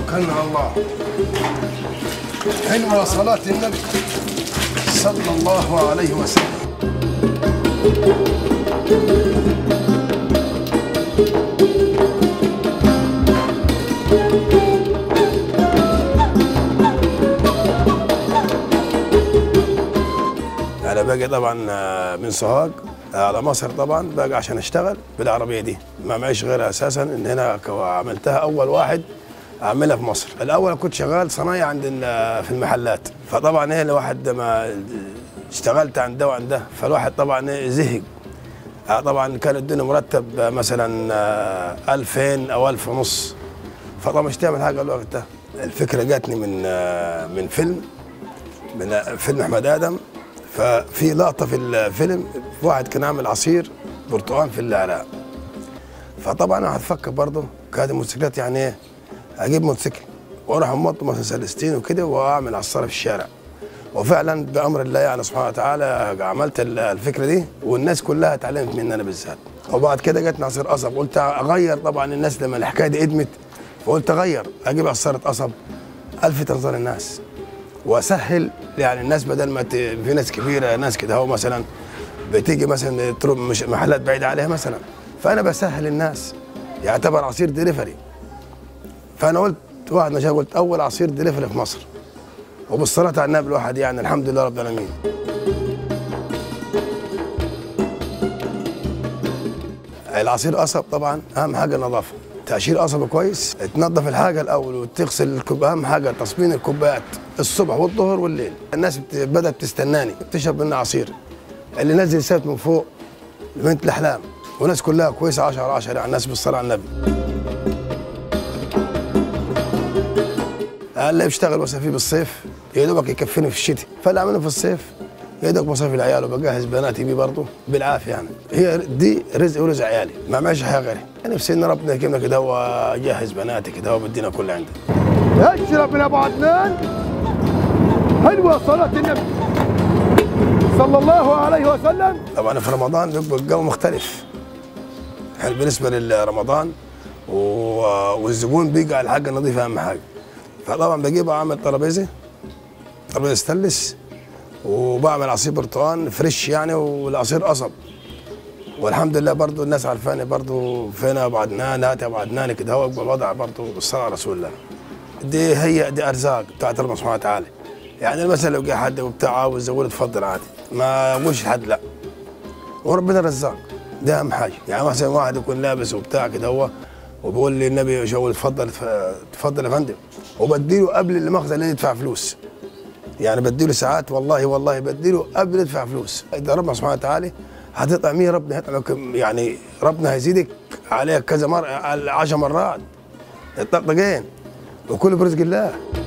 توكلنا على الله حلوة صلاة النبي صلى الله عليه وسلم انا باجي طبعا آه، من سوهاج على مصر طبعا باجي عشان اشتغل بالعربيه دي ما معيش غيرها اساسا ان هنا ك- عملتها اول واحد اعملها في مصر الاول كنت شغال صنايع عند ال- في المحلات فطبعا ايه الواحد ما اشتغلت عند ده وعند ده فالواحد طبعا إيه زهق آه، طبعا كان الدنيا مرتب آه، مثلا آه، 2000 او 1000 ونص فطبعا مش تعمل حاجه الوقت ده الفكره جاتني من آه، من فيلم من آه، فيلم احمد ادم ففي لقطه في الفيلم واحد كان عامل عصير برتقال في العراق فطبعا انا هتفكر برضه كانت الموتوسيكلات يعني ايه اجيب موتوسيكل واروح امط مثلا سلستين وكده واعمل عصاره في الشارع وفعلا بامر الله يعني سبحانه وتعالى عملت ال- الفكره دي والناس كلها اتعلمت مني انا بالذات وبعد كده جت عصير قصب قلت اغير طبعا الناس لما الحكايه دي ادمت فقلت اغير اجيب عصاره قصب الفت انظار الناس واسهل يعني الناس بدل ما ت... في ناس كبيره ناس كده هو مثلا بتيجي مثلا تروح مش محلات بعيده عليها مثلا فانا بسهل الناس يعتبر عصير دليفري فانا قلت واحد نشاط قلت اول عصير دليفري في مصر وبالصلاه على النبي الواحد يعني الحمد لله رب العالمين العصير قصب طبعا اهم حاجه النظافه تقشير قصب كويس تنظف الحاجه الاول وتغسل الكوب اهم حاجه تصميم الكوبايات الصبح والظهر والليل الناس بت- بدات تستناني تشرب مني عصير اللي نزل سبت من فوق بنت الاحلام والناس كلها كويسه 10 على 10 يعني الناس بالصلاه على النبي اللي بيشتغل وسافي بالصيف يا دوبك يكفيني في الشتاء فاللي عامله في الصيف يا دوبك مصاريف العيال وبجهز بناتي بيه برضه بالعافيه يعني هي دي رزق ورزق عيالي ما معيش حاجه غيرها انا نفسي ان ربنا يكرمنا كده واجهز بناتي كده وبدينا كل عندي اشرب من ابو عدنان حلوه صلاه النبي صلى الله عليه وسلم طبعا في رمضان بيبقى الجو مختلف حلو بالنسبه لرمضان و- والزبون بيجي على الحاجه النظيفه اهم حاجه فطبعا بجيب اعمل ترابيزه ترابيزه ستانلس وبعمل عصير برتقال فريش يعني والعصير قصب والحمد لله برضو الناس عارفاني برضو فين ابو عدنان هات يا ابو عدنان كده هو الوضع برضو بالصلاه على رسول الله دي هي دي ارزاق بتاعت ربنا سبحانه وتعالى يعني مثلا لو جه حد وبتاع عاوز يقول اتفضل عادي ما اقولش لحد لا وربنا رزاق ده اهم حاجه يعني مثلا واحد يكون لابس وبتاع كده هو وبيقول لي النبي شو اتفضل اتفضل يا فندم وبديله قبل المخزن اللي يدفع فلوس يعني بديله ساعات والله والله بديله قبل يدفع فلوس اذا ربنا سبحانه وتعالى هتطعم مين ربنا هيطعمك يعني ربنا هيزيدك عليك كذا مره 10 مرات الطقطقين وكله برزق الله